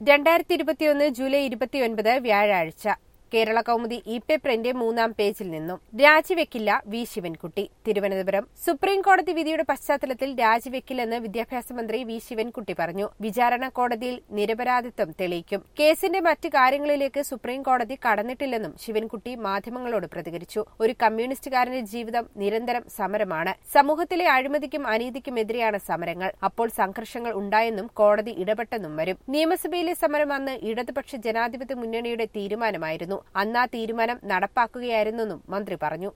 രണ്ടായിരത്തി ഇരുപത്തിയൊന്ന് ജൂലൈ ഇരുപത്തിയൊൻപത് വ്യാഴാഴ്ച കേരള കൗമുദി ഇ പേപ്പറിന്റെ മൂന്നാം പേജിൽ നിന്നും രാജിവെക്കില്ല വി ശിവൻകുട്ടി തിരുവനന്തപുരം സുപ്രീം കോടതി വിധിയുടെ പശ്ചാത്തലത്തിൽ രാജിവെക്കില്ലെന്ന് വിദ്യാഭ്യാസ മന്ത്രി വി ശിവൻകുട്ടി പറഞ്ഞു വിചാരണ കോടതിയിൽ നിരപരാധിത്വം തെളിയിക്കും കേസിന്റെ മറ്റ് കാര്യങ്ങളിലേക്ക് സുപ്രീം കോടതി കടന്നിട്ടില്ലെന്നും ശിവൻകുട്ടി മാധ്യമങ്ങളോട് പ്രതികരിച്ചു ഒരു കമ്മ്യൂണിസ്റ്റുകാരന്റെ ജീവിതം നിരന്തരം സമരമാണ് സമൂഹത്തിലെ അഴിമതിക്കും അനീതിക്കുമെതിരെയാണ് സമരങ്ങൾ അപ്പോൾ സംഘർഷങ്ങൾ ഉണ്ടായെന്നും കോടതി ഇടപെട്ടെന്നും വരും നിയമസഭയിലെ സമരം അന്ന് ഇടതുപക്ഷ ജനാധിപത്യ മുന്നണിയുടെ തീരുമാനമായിരുന്നു അന്ന് ആ തീരുമാനം നടപ്പാക്കുകയായിരുന്നെന്നും മന്ത്രി പറഞ്ഞു